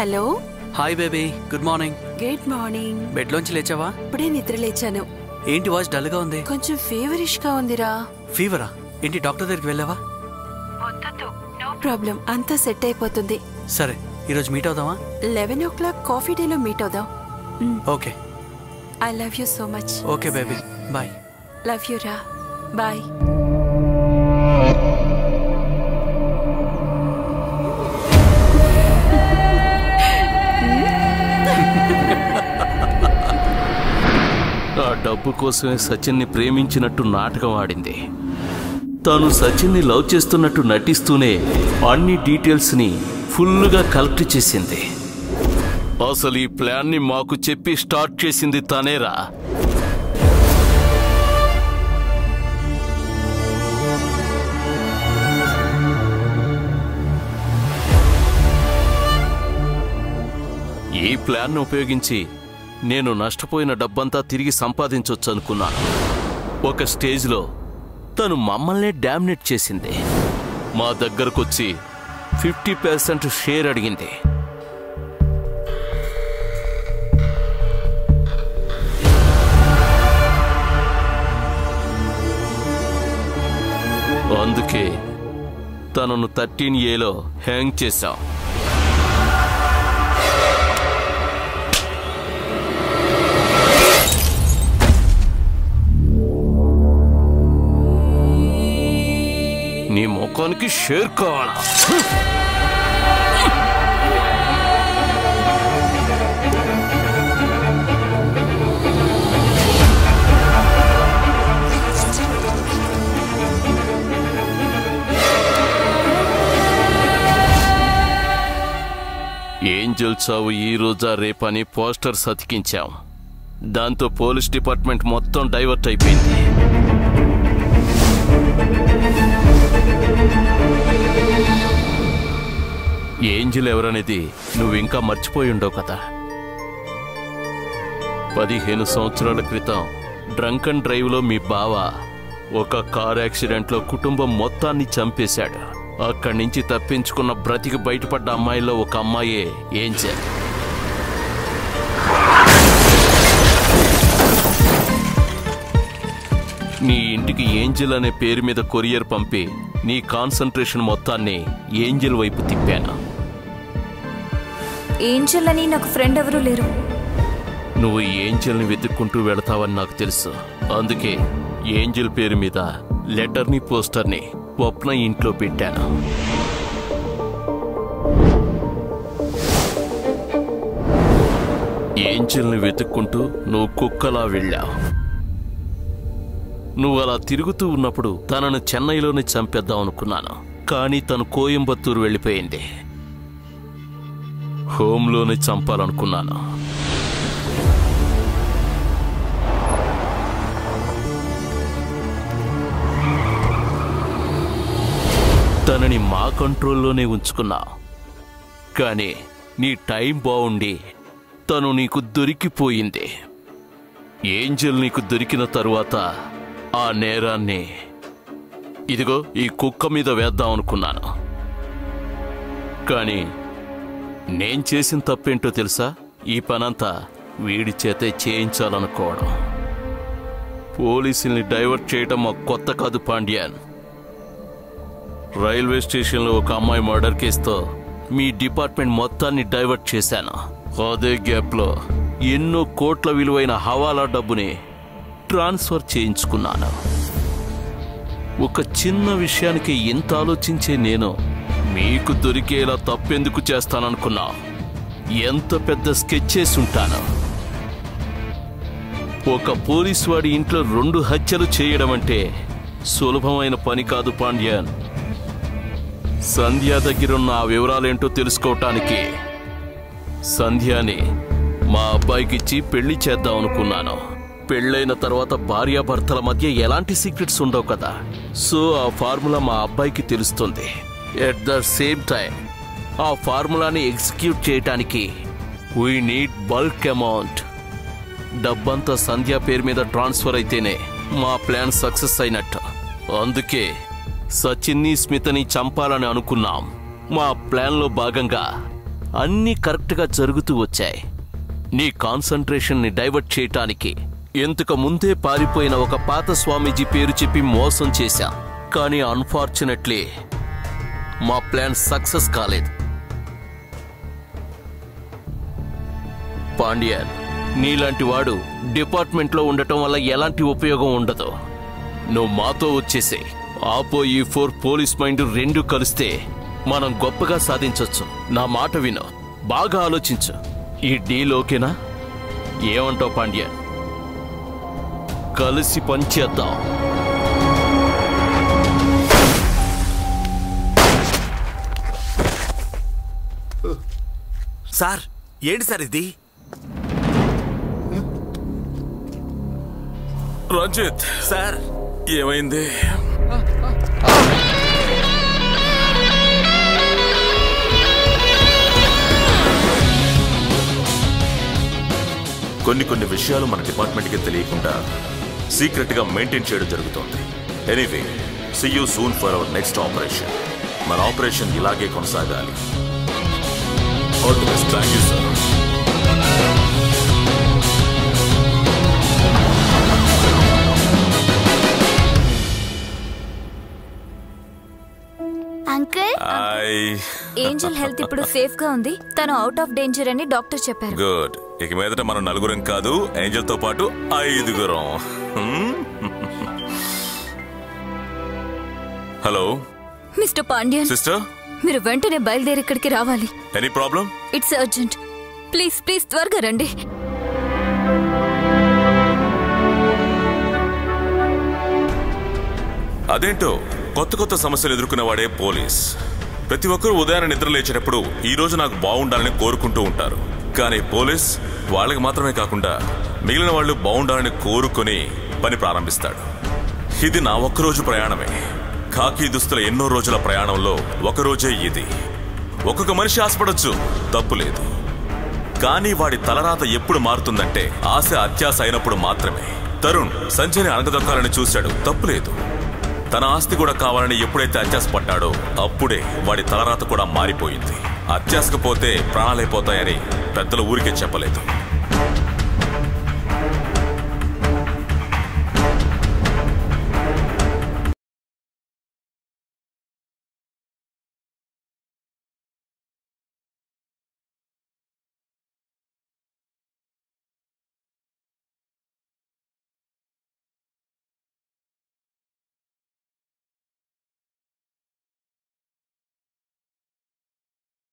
hello hi baby good morning good morning బెడ్లోంచి లేచావా ఇప్పుడే నిద్ర లేచాను ఏంటి వాచ్ డల్ గా ఉంది కొంచెం ఫీవరిష్ గా ఉందిరా ఫీవరా ఏంటి డాక్టర్ దగ్గరికి వెళ్ళావా నో ప్రాబ్లం అంతా సెట్ అయిపోతుంది సరే ఈరోజు మీట్ అవుదామా లెవెన్ ఓ క్లాక్ కాఫీ డేలో మీట్ అవుదాం okay I love you so much okay baby bye love you రా బాయ్ ఆ డబ్బు కోసమే సచిన్ని ప్రేమించినట్టు నాటకం ఆడింది తాను సచిన్ని లవ్ చేస్తున్నట్టు నటిస్తూనే అన్ని డీటెయిల్స్ని ఫుల్గా కలెక్ట్ చేసింది అసలు ఈ ప్లాన్ని మాకు చెప్పి స్టార్ట్ చేసింది తనేరా ఈ ప్లాన్ను ఉపయోగించి నేను నష్టపోయిన డబ్బంతా తిరిగి సంపాదించొచ్చు అనుకున్నాను ఒక స్టేజ్లో తను మమ్మల్నే డామినేట్ చేసింది మా దగ్గరకొచ్చి ఫిఫ్టీ పర్సెంట్ షేర్ అడిగింది అందుకే తనను థర్టీన్ ఏలో హ్యాంగ్ చేశాం నీ ముఖానికి షేర్ కావాలా ఏంజల్ చావు ఈ రోజా రేపని పోస్టర్స్ అతికించాం దాంతో పోలీస్ డిపార్ట్మెంట్ మొత్తం డైవర్ట్ అయిపోయింది ఏంజిల్ ఎవరనేది నువ్వు ఇంకా మర్చిపోయి ఉండవు కదా పదిహేను సంవత్సరాల క్రితం డ్రంక్ అండ్ డ్రైవ్లో మీ బావ ఒక కార్ యాక్సిడెంట్లో కుటుంబం మొత్తాన్ని చంపేశాడు అక్కడి నుంచి తప్పించుకున్న బ్రతికి బయటపడ్డ అమ్మాయిలో ఒక అమ్మాయే ఏంజల్ నీ ఇంటికి ఏంజల్ అనే పేరు మీద కొరియర్ పంపి నీ కాన్సన్ట్రేషన్ మొత్తాన్ని ఏంజల్ వైపు తిప్పాను ఏంజల్ అని నాకు ఫ్రెండ్ ఎవరూ లేరు నువ్వు ఏంజల్ని వెతుక్కుంటూ వెళతావని నాకు తెలుసు అందుకే ఏంజల్ పేరు మీద లెటర్ని పోస్టర్ని స్వప్న ఇంట్లో పెట్టాను ఏంజల్ని వెతుక్కుంటూ నువ్వు కుక్కలా వెళ్ళావు నువ్వు అలా తిరుగుతూ ఉన్నప్పుడు తనను చెన్నైలోనే చంపేద్దాం అనుకున్నాను కానీ తను కోయంబత్తూరు వెళ్ళిపోయింది హోంలోనే చంపాలనుకున్నాను తనని మా కంట్రోల్లోనే ఉంచుకున్నా కానీ నీ టైం బాగుండి తను నీకు దొరికిపోయింది ఏంజల్ నీకు దొరికిన తరువాత ఆ నేరాన్ని ఇదిగో ఈ కుక్క మీద వేద్దాం అనుకున్నాను కానీ నేను చేసిన తప్పేంటో తెలుసా ఈ పనంతా వీడి చేతే చేయించాలనుకోవడం పోలీసుల్ని డైవర్ట్ చేయడం మాకు కొత్త కాదు పాండ్యాన్ రైల్వే స్టేషన్లో ఒక అమ్మాయి మర్డర్ కేసుతో మీ డిపార్ట్మెంట్ మొత్తాన్ని డైవర్ట్ చేశాను అదే గ్యాప్లో ఎన్నో కోట్ల విలువైన హవాలా డబ్బుని ట్రాన్స్ఫర్ చేయించుకున్నాను ఒక చిన్న విషయానికి ఇంత ఆలోచించే నేను మీకు దొరికేలా తప్పెందుకు చేస్తాననుకున్నా ఎంత పెద్ద స్కెచ్ చేసి ఉంటాను ఒక పోలీస్ వాడి ఇంట్లో రెండు హత్యలు చేయడం అంటే సులభమైన పని కాదు పాండ్యాన్ సంధ్య దగ్గరున్న ఆ వివరాలేంటో తెలుసుకోవటానికి సంధ్యాని మా అబ్బాయికిచ్చి పెళ్లి చేద్దాం అనుకున్నాను పెళ్ళైన తర్వాత భార్యాభర్తల మధ్య ఎలాంటి సీక్రెట్స్ ఉండవు కదా సో ఆ ఫార్ములా మా అబ్బాయికి తెలుస్తుంది ఎట్ ద సేమ్ టైం ఆ ఫార్ములాని ఎగ్జిక్యూట్ చేయటానికి వీ నీడ్ బల్క్ అమౌంట్ డబ్బంతా సంధ్య పేరు మీద ట్రాన్స్ఫర్ అయితేనే మా ప్లాన్ సక్సెస్ అయినట్టు అందుకే సచిన్ని స్మితని చంపాలని అనుకున్నాం మా ప్లాన్లో భాగంగా అన్నీ కరెక్ట్గా జరుగుతూ వచ్చాయి నీ కాన్సంట్రేషన్ని డైవర్ట్ చేయటానికి ఎంతకు ముందే పారిపోయిన ఒక పాత స్వామీజీ పేరు చెప్పి మోసం చేశాం కానీ అన్ఫార్చునేట్లీ మా ప్లాన్ సక్సెస్ కాలేదు పాండ్యన్ నీలాంటి వాడు డిపార్ట్మెంట్లో ఉండటం వల్ల ఎలాంటి ఉపయోగం ఉండదు నువ్వు మాతో వచ్చేసే ఆపో ఈ ఫోర్ పోలీస్ మైండ్ రెండు కలిస్తే మనం గొప్పగా సాధించొచ్చు నా మాట విను బాగా ఆలోచించు ఈ డీల్ ఓకేనా ఏమంటావు పాండ్యన్ కలిసి పనిచేద్దాం సార్ ఏంటి సార్ ఇది రంజిత్ సార్ ఏమైంది కొన్ని కొన్ని విషయాలు మన డిపార్ట్మెంట్కి తెలియకుండా సీక్రెట్ గా మెయింటైన్ చేయడం జరుగుతోంది anyway see you soon for our next operation మన ఆపరేషన్ ఇలాగే కొనసాగాలి all the best thank you sir uncle I Angel health ఇప్పుడు సేఫ్ గా ఉంది తను అవుట్ ఆఫ్ డేంజర్ అని డాక్టర్ చెప్పారు గుడ్ ఇక మీదట మనం నలుగురం కాదు ఏంజల్ తో పాటు ఐదుగురం హలో మిస్టర్ పాండ్యన్ సిస్టర్ మీరు వెంటనే బయలుదేరి ఇక్కడికి రావాలి any problem it's urgent please please త్వరగా రండి అదేంటో కొత్త కొత్త సమస్యలు ఎదుర్కొనేవాడే పోలీస్ ప్రతి ఒక్కరూ ఉదయాన్నే నిద్ర లేచేటప్పుడు ఈ రోజు నాకు బాగుండాలని కోరుకుంటూ ఉంటారు కానీ పోలీస్ వాళ్ళకి మాత్రమే కాకుండా మిగిలిన వాళ్ళు బాగుండాలని కోరుకొని పని ప్రారంభిస్తాడు ఇది నా ఒక్కరోజు ప్రయాణమే ఖాకీ దుస్తుల ఎన్నో రోజుల ప్రయాణంలో ఒకరోజే ఇది ఒక్కొక్క మనిషి ఆశపడొచ్చు తప్పు లేదు కానీ వాడి తలరాత ఎప్పుడు మారుతుందంటే ఆశ అత్యాశ అయినప్పుడు మాత్రమే తరుణ్ సంజయ్ని అణగదొక్కాలని చూశాడు తప్పులేదు తన ఆస్తి కూడా కావాలని ఎప్పుడైతే అత్యాశ పడ్డాడో అప్పుడే వాడి తలరాత కూడా మారిపోయింది అత్యాశకు పోతే ప్రాణాలైపోతాయని పెద్దలు ఊరికే చెప్పలేదు